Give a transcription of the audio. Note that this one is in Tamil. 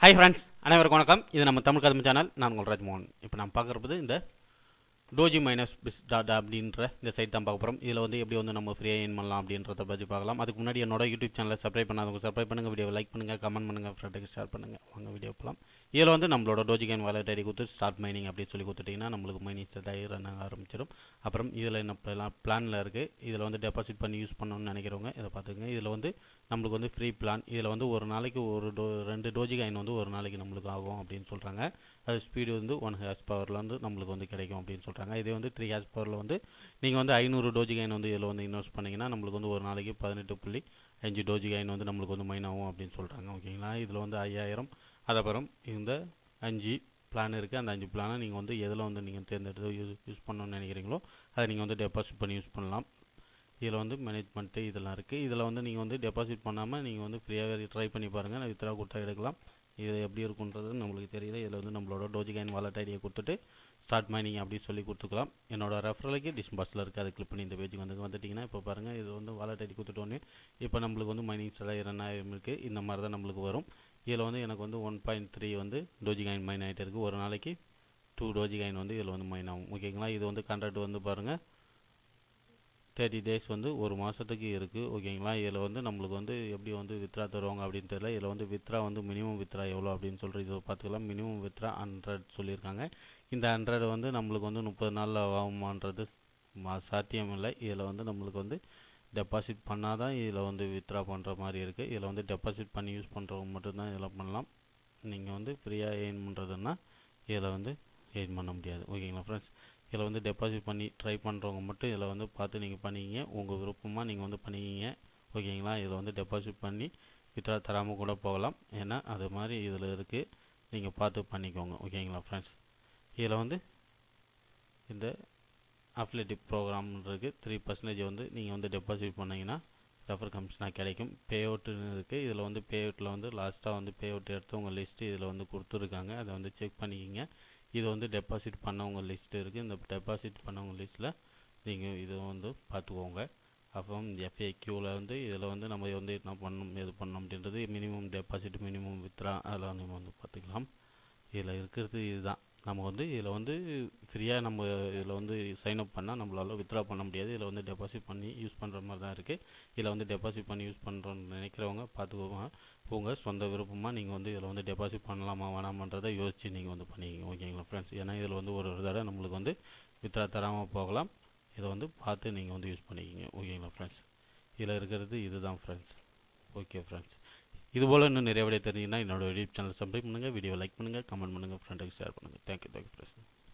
ஹாய் ஃப்ரெண்ட்ஸ் அனைவருக்கும் வணக்கம் இது நம்ம தமிழ் கதம்பு சேனல் நான் உங்கள் ராஜ்மோகன் இப்போ நம்ம பார்க்குறது இந்த டோஜி மைனஸ் பிஸ் டாட் அப்படின்ற இந்த சைட் தான் பார்க்க போகிறோம் இதில் வந்து எப்படி வந்து நம்ம ஃப்ரீயாக ஏன் பண்ணலாம் அப்படின்றத பற்றி பார்க்கலாம் அதுக்கு முன்னாடி என்னோட யூடியூப் சேனலை சப்ஸ்கிரைப் பண்ணாதவங்க சப்ஸ்கிரைப் பண்ணுங்கள் வீடியோ லைக் பண்ணுங்கள் கமெண்ட் பண்ணுங்கள் ஃப்ரெண்டுக்கு ஷேர் பண்ணுங்கள் வாங்க வீடியோ போகலாம் இதில் வந்து நம்மளோட டோஜி கேன் வாலெட் ஐடி கொடுத்து ஸ்டார்ட் மைனிங் அப்படின்னு சொல்லி கொடுத்துட்டிங்கன்னா நம்மளுக்கு மைனிங் ஸ்டார்ட் ஆகி ரன் ஆக ஆரம்பிச்சிடும் அப்புறம் இதில் என்ன பிளான் பிளானில் இருக்குது இதில் வந்து டெபாசிட் பண்ணி யூஸ் பண்ணணும்னு நினைக்கிறவங்க இதை பார்த்துங்க இதில் வந்து நம்மளுக்கு வந்து ஃப்ரீ பிளான் இதில் வந்து ஒரு நாளைக்கு ஒரு டோ ரெண்டு டோஜி காயின் வந்து ஒரு நாளைக்கு நம்மளுக்கு ஆகும் அப்படின்னு சொல்கிறாங்க அது ஸ்பீடு வந்து ஒன் ஹேர்ஸ் பவரில் வந்து நம்மளுக்கு வந்து கிடைக்கும் அப்படின்னு சொல்கிறாங்க இதே வந்து த்ரீ ஹேர்ஸ் பவரில் வந்து நீங்கள் வந்து ஐநூறு டோஜி காயின் வந்து இதில் வந்து இன்வெஸ்ட் பண்ணிங்கன்னா நம்மளுக்கு வந்து ஒரு நாளைக்கு பதினெட்டு புள்ளி அஞ்சு டோஜி காயின் வந்து நம்மளுக்கு வந்து மைன் ஆகும் அப்படின்னு சொல்கிறாங்க ஓகேங்களா இதில் வந்து ஐயாயிரம் அதுக்கப்புறம் இந்த அஞ்சு பிளான் இருக்குது அந்த அஞ்சு பிளானை நீங்கள் வந்து எதில் வந்து நீங்கள் தேர்ந்தெடுத்து யூஸ் யூஸ் பண்ணணும்னு நினைக்கிறீங்களோ அதை நீங்கள் வந்து டெபாசிட் பண்ணி யூஸ் பண்ணலாம் இதில் வந்து மேனேஜ்மெண்ட்டு இதெல்லாம் இருக்குது இதில் வந்து நீங்கள் வந்து டெபாசிட் பண்ணாமல் நீங்கள் வந்து ஃப்ரீயாகவே ட்ரை பண்ணி பாருங்கள் நான் வித்ரா கொடுத்தா எடுக்கலாம் இது எப்படி இருக்குன்றது நம்மளுக்கு தெரியல இதில் வந்து நம்மளோட டோஜிகைன் வாலெட் ஐடியை கொடுத்துட்டு ஸ்டார்ட் மைனிங் அப்படி சொல்லி கொடுத்துக்கலாம் என்னோட ரெஃபரலுக்கு டிஸ்பாஸில் இருக்குது அதை கிளிக் பண்ணி இந்த பேஜுக்கு வந்து வந்துட்டிங்கன்னா இப்போ பாருங்கள் இது வந்து வாலெட் ஐடி கொடுத்துட்டோன்னே இப்போ நம்மளுக்கு வந்து மைனிங் ஸ்டார்ட் ரெண்டாயிரம் இருக்குது இந்த மாதிரி தான் நம்மளுக்கு வரும் இதில் வந்து எனக்கு வந்து ஒன் பாயிண்ட் த்ரீ வந்து டோஜிகைன் மைன் ஆகிட்டு இருக்குது ஒரு நாளைக்கு டூ டோஜிகைன் வந்து இதில் வந்து மைன் ஆகும் ஓகேங்களா இது வந்து கான்ட்ராக்ட் வந்து பாருங்கள் தேர்ட்டி டேஸ் வந்து ஒரு மாதத்துக்கு இருக்குது ஓகேங்களா இதில் வந்து நம்மளுக்கு வந்து எப்படி வந்து வித்ரா தருவாங்க அப்படின்னு தெரியல இதில் வந்து வித்ரா வந்து மினிமம் வித்ரா எவ்வளோ அப்படின்னு சொல்லிட்டு இதை பார்த்துக்கலாம் மினிமம் வித்ரா ஹண்ட்ரட் சொல்லியிருக்காங்க இந்த ஹண்ட்ரட் வந்து நம்மளுக்கு வந்து முப்பது நாளில் ஆகுமான்றது சாத்தியம் இல்லை இதில் வந்து நம்மளுக்கு வந்து டெபாசிட் பண்ணால் தான் இதில் வந்து வித்ரா பண்ணுற மாதிரி இருக்குது இதில் வந்து டெபாசிட் பண்ணி யூஸ் பண்ணுறவங்க மட்டும்தான் இதில் பண்ணலாம் நீங்கள் வந்து ஃப்ரீயாக எயின் பண்ணுறதுன்னா இதில் வந்து எயின் பண்ண முடியாது ஓகேங்களா ஃப்ரெண்ட்ஸ் இதில் வந்து டெபாசிட் பண்ணி ட்ரை பண்ணுறவங்க மட்டும் இதில் வந்து பார்த்து நீங்கள் பண்ணிக்கிங்க உங்கள் விருப்பமாக நீங்கள் வந்து பண்ணிக்கிங்க ஓகேங்களா இதில் வந்து டெபாசிட் பண்ணி வித்ரா தராமல் கூட போகலாம் ஏன்னா அது மாதிரி இதில் இருக்குது நீங்கள் பார்த்து பண்ணிக்கோங்க ஓகேங்களா ஃப்ரெண்ட்ஸ் இதில் வந்து இந்த அஃபிலேட்டிவ் ப்ரோக்ராம் இருக்குது த்ரீ பர்சன்டேஜ் வந்து நீங்கள் வந்து டெபாசிட் பண்ணிங்கன்னா ரெஃபர் கமிஷனாக கிடைக்கும் பே அவுட்டுன்னு இருக்குது இதில் வந்து பே அவுட்டில் வந்து லாஸ்ட்டாக வந்து பே அவுட் எடுத்து உங்கள் லிஸ்ட்டு இதில் வந்து கொடுத்துருக்காங்க அதை வந்து செக் பண்ணிக்கிங்க இது வந்து டெபாசிட் பண்ணவங்க லிஸ்ட்டு இருக்குது இந்த டெபாசிட் பண்ணவங்க லிஸ்ட்டில் நீங்கள் இதை வந்து பார்த்துக்கோங்க அப்புறம் எஃப்ஏக்யூவில் வந்து இதில் வந்து நம்ம வந்து என்ன பண்ணணும் எது பண்ணணும் அப்படின்றது மினிமம் டெபாசிட் மினிமம் வித்ரா அதெல்லாம் நம்ம வந்து பார்த்துக்கலாம் இதில் இருக்கிறது இதுதான் நம்ம வந்து இதில் வந்து ஃப்ரீயாக நம்ம இதில் வந்து சைன் அப் பண்ணால் நம்மளால் வித்ரா பண்ண முடியாது இதில் வந்து டெபாசிட் பண்ணி யூஸ் பண்ணுற மாதிரி தான் இருக்குது இதில் வந்து டெபாசிட் பண்ணி யூஸ் பண்ணுறோன்னு நினைக்கிறவங்க பார்த்துக்கோங்க உங்கள் சொந்த விருப்பமாக நீங்கள் வந்து இதில் வந்து டெபாசிட் பண்ணலாமா வேணாமன்றதை யோசித்து நீங்கள் வந்து பண்ணிக்கிங்க ஓகேங்களா ஃப்ரெண்ட்ஸ் ஏன்னா இதில் வந்து ஒரு தடவை நம்மளுக்கு வந்து வித்ரா தராமல் போகலாம் இதை வந்து பார்த்து நீங்கள் வந்து யூஸ் பண்ணிக்கிங்க ஓகேங்களா ஃப்ரெண்ட்ஸ் இதில் இருக்கிறது இதுதான் ஃப்ரெண்ட்ஸ் ஓகே ஃப்ரெண்ட்ஸ் இதுபோல் இன்னும் நிறைய விட தெரிஞ்சிங்கன்னா என்னோட யூடியூப் சேனல் சப்ஸ்கிரைப் பண்ணுங்கள் வீடியோ லைக் பண்ணுங்கள் கமெண்ட் பண்ணுங்கள் ஃப்ரெண்டுக்கு ஷேர் பண்ணுங்கள் தேங்க்யூ தேங்க்யூ ஃப்ரெண்ட்ஸ்